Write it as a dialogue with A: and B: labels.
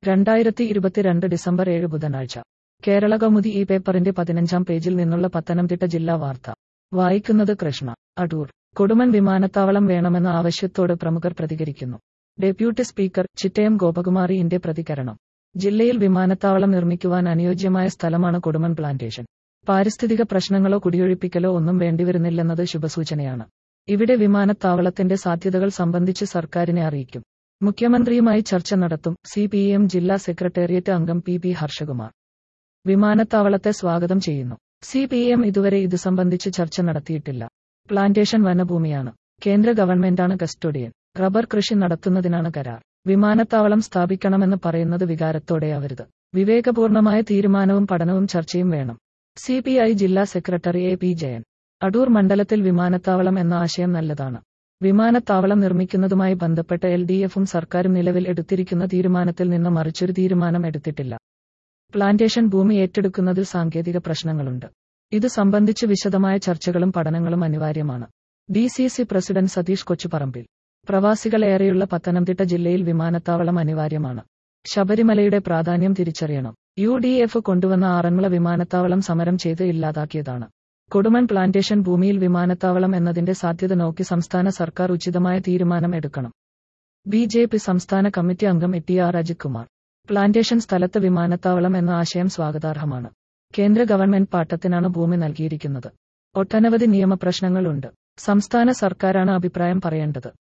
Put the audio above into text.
A: രണ്ടായിരത്തി ഇരുപത്തിരണ്ട് ഡിസംബർ ഏഴ് ബുധനാഴ്ച കേരള കൗമുദി ഈ പേപ്പറിന്റെ പതിനഞ്ചാം പേജിൽ നിന്നുള്ള പത്തനംതിട്ട ജില്ലാ വാർത്ത വായിക്കുന്നത് കൃഷ്ണ അടൂർ കൊടുമൺ വിമാനത്താവളം വേണമെന്ന ആവശ്യത്തോട് പ്രമുഖർ പ്രതികരിക്കുന്നു ഡെപ്യൂട്ടി സ്പീക്കർ ചിറ്റയം ഗോപകുമാറിന്റെ പ്രതികരണം ജില്ലയിൽ വിമാനത്താവളം നിർമ്മിക്കുവാൻ അനുയോജ്യമായ സ്ഥലമാണ് കൊടുമൺ പ്ലാന്റേഷൻ പാരിസ്ഥിതിക പ്രശ്നങ്ങളോ കുടിയൊഴിപ്പിക്കലോ ഒന്നും വേണ്ടിവരുന്നില്ലെന്നത് ശുഭസൂചനയാണ് ഇവിടെ വിമാനത്താവളത്തിന്റെ സാധ്യതകൾ സംബന്ധിച്ച് സർക്കാരിനെ അറിയിക്കും മുഖ്യമന്ത്രിയുമായി ചർച്ച നടത്തും സി പി എം ജില്ലാ സെക്രട്ടേറിയറ്റ് അംഗം പി പി ഹർഷകുമാർ വിമാനത്താവളത്തെ സ്വാഗതം ചെയ്യുന്നു സി പി എം ഇതുവരെ ഇത് സംബന്ധിച്ച് ചർച്ച നടത്തിയിട്ടില്ല പ്ലാന്റേഷൻ വനഭൂമിയാണ് കേന്ദ്ര ഗവൺമെന്റാണ് കസ്റ്റോഡിയൻ റബ്ബർ കൃഷി നടത്തുന്നതിനാണ് കരാർ വിമാനത്താവളം സ്ഥാപിക്കണമെന്ന് പറയുന്നത് വികാരത്തോടെയാവരുത് വിവേകപൂർണമായ തീരുമാനവും പഠനവും ചർച്ചയും വേണം സി പി ഐ ജില്ലാ secretary A P Jayan Adoor മണ്ഡലത്തിൽ വിമാനത്താവളം എന്ന ആശയം നല്ലതാണ് വിമാനത്താവളം നിർമ്മിക്കുന്നതുമായി ബന്ധപ്പെട്ട് എൽ ഡി എഫും സർക്കാരും നിലവിൽ എടുത്തിരിക്കുന്ന തീരുമാനത്തിൽ നിന്ന് മറിച്ചൊരു തീരുമാനം എടുത്തിട്ടില്ല പ്ലാന്റേഷൻ ഭൂമി ഏറ്റെടുക്കുന്നതിൽ സാങ്കേതിക പ്രശ്നങ്ങളുണ്ട് ഇത് സംബന്ധിച്ച് വിശദമായ ചർച്ചകളും പഠനങ്ങളും അനിവാര്യമാണ് D C C president Satheesh Kochuparambil പ്രവാസികൾ ഏറെയുള്ള പത്തനംതിട്ട ജില്ലയിൽ വിമാനത്താവളം അനിവാര്യമാണ് ശബരിമലയുടെ പ്രാധാന്യം തിരിച്ചറിയണം യു ഡി എഫ് കൊണ്ടുവന്ന ആറന്മുള വിമാനത്താവളം സമരം ചെയ്ത് ഇല്ലാതാക്കിയതാണ് കൊടുമൺ പ്ലാന്റേഷൻ ഭൂമിയിൽ വിമാനത്താവളം എന്നതിന്റെ സാധ്യത നോക്കി സംസ്ഥാന സർക്കാർ ഉചിതമായ തീരുമാനം എടുക്കണം ബി ജെ പി സംസ്ഥാന കമ്മിറ്റി അംഗം A T R Ajith Kumar plantation സ്ഥലത്ത് വിമാനത്താവളം എന്ന ആശയം സ്വാഗതാർഹമാണ് കേന്ദ്ര ഗവൺമെന്റ് പാട്ടത്തിനാണ് ഭൂമി നൽകിയിരിക്കുന്നത് ഒട്ടനവധി നിയമപ്രശ്നങ്ങളുണ്ട് സംസ്ഥാന സർക്കാരാണ് അഭിപ്രായം പറയേണ്ടത്